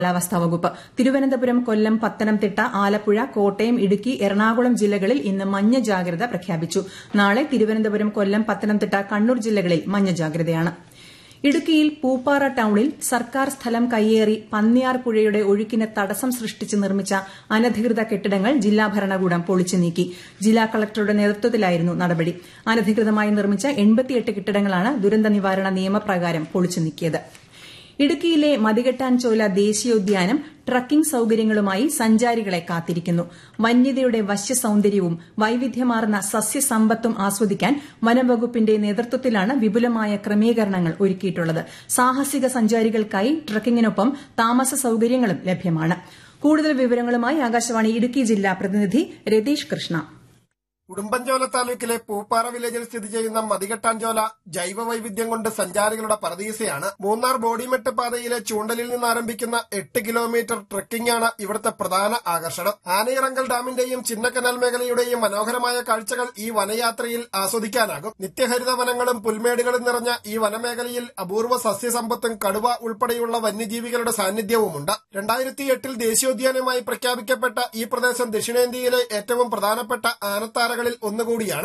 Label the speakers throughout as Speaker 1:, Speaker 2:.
Speaker 1: കാലാവസ്ഥാ വകുപ്പ് തിരുവനന്തപുരം കൊല്ലം പത്തനംതിട്ട ആലപ്പുഴ കോട്ടയം ഇടുക്കി എറണാകുളം ജില്ലകളിൽ ഇന്ന് മഞ്ഞ ജാഗ്രത പ്രഖ്യാപിച്ചു നാളെ തിരുവനന്തപുരം കൊല്ലം പത്തനംതിട്ട കണ്ണൂർ ജില്ലകളിൽ മഞ്ഞ ജാഗ്രതയാണ് ഇടുക്കിയിൽ പൂപ്പാറ ടൌണിൽ സർക്കാർ സ്ഥലം കയ്യേറി പന്നിയാർ പുഴയുടെ ഒഴുക്കിന് തടസ്സം സൃഷ്ടിച്ച് നിർമ്മിച്ച അനധികൃത കെട്ടിടങ്ങൾ ജില്ലാ ഭരണകൂടം പൊളിച്ചു നീക്കി ജില്ലാ കളക്ടറുടെ നേതൃത്വത്തിലായിരുന്നു നടപടി അനധികൃതമായി നിർമ്മിച്ച എൺപത്തിയെട്ട് കെട്ടിടങ്ങളാണ് ദുരന്ത നിവാരണ നിയമപ്രകാരം പൊളിച്ചു നീക്കിയത് ഇടുക്കിയിലെ മതികെട്ടാൻചോല ദേശീയോദ്യാനം ട്രക്കിംഗ് സൌകര്യങ്ങളുമായി സഞ്ചാരികളെ കാത്തിരിക്കുന്നു വന്യതയുടെ വശ്യസൌന്ദര്യവും വൈവിധ്യമാർന്ന സസ്യസമ്പത്തും ആസ്വദിക്കാൻ വനംവകുപ്പിന്റെ നേതൃത്വത്തിലാണ് വിപുലമായ ക്രമീകരണങ്ങൾ ഒരുക്കിയിട്ടുള്ളത് സാഹസിക സഞ്ചാരികൾക്കായി ട്രക്കിങ്ങിനൊപ്പം താമസ സൌകര്യങ്ങളും ലഭ്യമാണ് കൂടുതൽ വിവരങ്ങളുമായി ആകാശവാണി ഇടുക്കി ജില്ലാ പ്രതിനിധി രതീഷ് കൃഷ്ണ
Speaker 2: ഉടുമ്പൻചോല താലൂക്കിലെ പൂപ്പാറ വില്ലേജിൽ സ്ഥിതി ചെയ്യുന്ന മതികെട്ടാൻചോല ജൈവ വൈവിധ്യം കൊണ്ട് സഞ്ചാരികളുടെ പറദീസയാണ് മൂന്നാർ ബോഡിമെട്ട് പാതയിലെ ചൂണ്ടലിൽ നിന്ന് ആരംഭിക്കുന്ന എട്ട് കിലോമീറ്റർ ട്രക്കിംഗ് ആണ് ഇവിടുത്തെ പ്രധാന ആകർഷണം ആനയിറങ്കൽ ഡാമിന്റെയും ചിന്നക്കനാൽ മേഖലയുടെയും മനോഹരമായ കാഴ്ചകൾ ഈ വനയാത്രയിൽ ആസ്വദിക്കാനാകും നിത്യഹരിത വനങ്ങളും പുൽമേടുകളും നിറഞ്ഞ ഈ വനമേഖലയിൽ അപൂർവ സസ്യസമ്പത്തും കടുവ ഉൾപ്പെടെയുള്ള വന്യജീവികളുടെ സാന്നിധ്യവുമുണ്ട് രണ്ടായിരത്തി എട്ടിൽ ദേശീയോദ്യാനമായി പ്രഖ്യാപിക്കപ്പെട്ട ഈ പ്രദേശം ദക്ഷിണേന്ത്യയിലെ ഏറ്റവും പ്രധാനപ്പെട്ട ആനത്താരകൾ കളിൽ ഒന്നുകൂടിയാണ്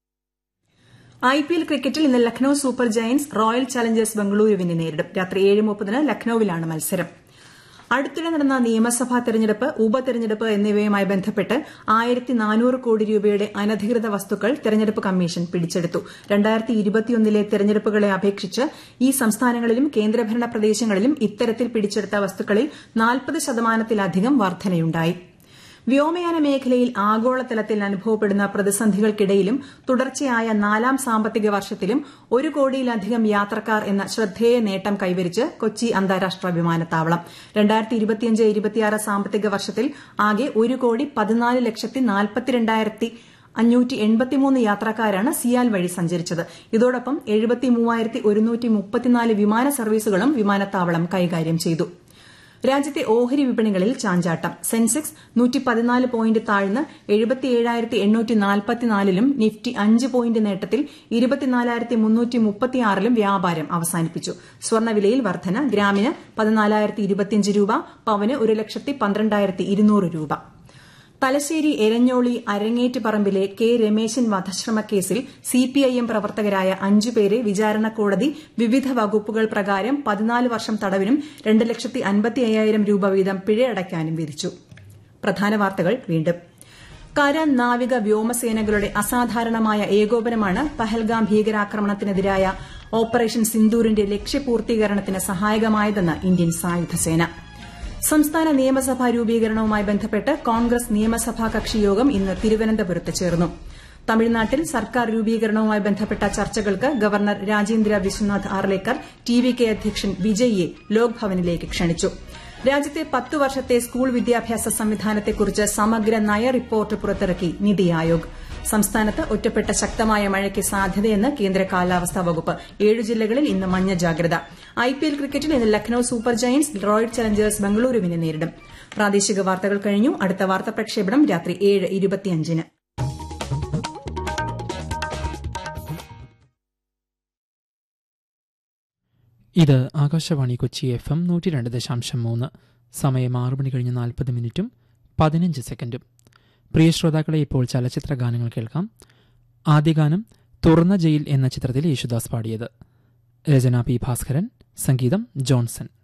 Speaker 1: ഐ പി എൽ ക്രിക്കറ്റിൽ ഇന്ന് Lucknow super giants royal challengers ബംഗളൂരുവിനെ നേരിടും രാത്രി ഏഴ് മുപ്പതിന് ലക്നൌവിലാണ് മത്സരം അടുത്തിടെ നടന്ന നിയമസഭാ തെരഞ്ഞെടുപ്പ് ഉപതെരഞ്ഞെടുപ്പ് എന്നിവയുമായി ബന്ധപ്പെട്ട് ആയിരത്തി നാനൂറ് കോടി രൂപയുടെ അനധികൃത വസ്തുക്കൾ തെരഞ്ഞെടുപ്പ് കമ്മീഷൻ പിടിച്ചെടുത്തു രണ്ടായിരത്തി ഇരുപത്തിയൊന്നിലെ തെരഞ്ഞെടുപ്പുകളെ അപേക്ഷിച്ച് ഈ സംസ്ഥാനങ്ങളിലും കേന്ദ്രഭരണ പ്രദേശങ്ങളിലും ഇത്തരത്തിൽ പിടിച്ചെടുത്ത വസ്തുക്കളിൽ നാൽപ്പത് ശതമാനത്തിലധികം വർധനയുണ്ടായി വ്യോമയാന മേഖലയിൽ ആഗോളതലത്തിൽ അനുഭവപ്പെടുന്ന പ്രതിസന്ധികൾക്കിടയിലും തുടർച്ചയായ നാലാം സാമ്പത്തിക വർഷത്തിലും ഒരു കോടിയിലധികം യാത്രക്കാർ എന്ന ശ്രദ്ധേയ നേട്ടം കൈവരിച്ച് കൊച്ചി അന്താരാഷ്ട്ര വിമാനത്താവളം സാമ്പത്തിക വർഷത്തിൽ ആകെ ഒരു കോടി പതിനാല് ലക്ഷത്തി നാൽപ്പത്തിരണ്ടായിരത്തി അഞ്ഞൂറ്റി എൺപത്തിമൂന്ന് യാത്രക്കാരാണ് സിയാൽ വഴി സഞ്ചരിച്ചത് ഇതോടൊപ്പം എഴുപത്തി മൂവായിരത്തി ഒരുന്നൂറ്റി മുപ്പത്തിനാല് വിമാന സർവീസുകളും വിമാനത്താവളം കൈകാര്യം ചെയ്തു രാജ്യത്തെ ഓഹരി വിപണികളിൽ ചാഞ്ചാട്ടം സെൻസെക്സ് നൂറ്റി പതിനാല് പോയിന്റ് താഴ്ന്ന് എഴുപത്തിയേഴായിരത്തി എണ്ണൂറ്റി നാൽപ്പത്തിനാലിലും നിഫ്റ്റി അഞ്ച് പോയിന്റ് നേട്ടത്തിൽ ഇരുപത്തിനാലായിരത്തി മുന്നൂറ്റി മുപ്പത്തിയാറിലും വ്യാപാരം അവസാനിപ്പിച്ചു സ്വർണ്ണവിലയിൽ വർധന ഗ്രാമിന് പതിനാലായിരത്തി ഇരുപത്തിയഞ്ച് രൂപ പവന് ഒരു ലക്ഷത്തി പന്ത്രണ്ടായിരത്തി ഇരുന്നൂറ് രൂപ തലശ്ശേരി എരഞ്ഞോളി അരങ്ങേറ്റ് പറമ്പിലെ കെ രമേശൻ വധശ്രമക്കേസിൽ സിപിഐഎം പ്രവർത്തകരായ അഞ്ചുപേരെ വിചാരണ കോടതി വിവിധ വകുപ്പുകൾ പ്രകാരം പതിനാല് വർഷം തടവിനും രണ്ട് ലക്ഷത്തി അൻപത്തി അയ്യായിരം രൂപ വീതം പിഴയടയ്ക്കാനും വിധിച്ചു പ്രധാന വാർത്തകൾ വീണ്ടും കര നാവിക വ്യോമസേനകളുടെ അസാധാരണമായ ഏകോപനമാണ് പഹൽഗാം ഭീകരാക്രമണത്തിനെതിരായ ഓപ്പറേഷൻ സിന്ദൂറിന്റെ ലക്ഷ്യപൂർത്തീകരണത്തിന് സഹായകമായതെന്ന് ഇന്ത്യൻ സായുധസേന സംസ്ഥാന നിയമസഭാ രൂപീകരണവുമായി ബന്ധപ്പെട്ട് കോൺഗ്രസ് നിയമസഭാ കക്ഷിയോഗം ഇന്ന് തിരുവനന്തപുരത്ത് ചേർന്നു തമിഴ്നാട്ടിൽ സർക്കാർ രൂപീകരണവുമായി ബന്ധപ്പെട്ട ചർച്ചകൾക്ക് governor Rajendra Vishwanath Arlekar T V K അധ്യക്ഷൻ വിജയിയെ ലോക്ഭവനിലേക്ക് ക്ഷണിച്ചു രാജ്യത്തെ പത്തു വർഷത്തെ സ്കൂൾ വിദ്യാഭ്യാസ സംവിധാനത്തെക്കുറിച്ച് സമഗ്ര നയ റിപ്പോർട്ട് പുറത്തിറക്കി നിതി ആയോഗ് സംസ്ഥാനത്ത് ഒറ്റപ്പെട്ട ശക്തമായ മഴയ്ക്ക് സാധ്യതയെന്ന് കേന്ദ്ര കാലാവസ്ഥാ വകുപ്പ് ഏഴ് ജില്ലകളിൽ ഇന്ന് മഞ്ഞ ജാഗ്രത ഐപിഎൽ ക്രിക്കറ്റിൽ ഇന്ന് Lucknow super giants royal challengers ബംഗളൂരുവിനെ നേരിടും പ്രാദേശിക വാർത്തകൾ കഴിഞ്ഞു അടുത്ത വാർത്താ പ്രക്ഷേപണം രാത്രി ഏഴ് ഇരുപത്തിയഞ്ചിന്
Speaker 3: ഇത് ആകാശവാണി കൊച്ചി എഫ് എം നൂറ്റി രണ്ട് ദശാംശം മൂന്ന് സമയം ആറ് മണി കഴിഞ്ഞ് നാൽപ്പത് മിനിറ്റും പതിനഞ്ച് സെക്കൻഡും പ്രിയ ശ്രോതാക്കളെ ഇപ്പോൾ ചലച്ചിത്ര ഗാനങ്ങൾ കേൾക്കാം ആദ്യ ഗാനം തുറന്ന ജയിൽ എന്ന ചിത്രത്തിൽ യേശുദാസ് പാടിയത് രചന പി ഭാസ്കരൻ സംഗീതം ജോൺസൺ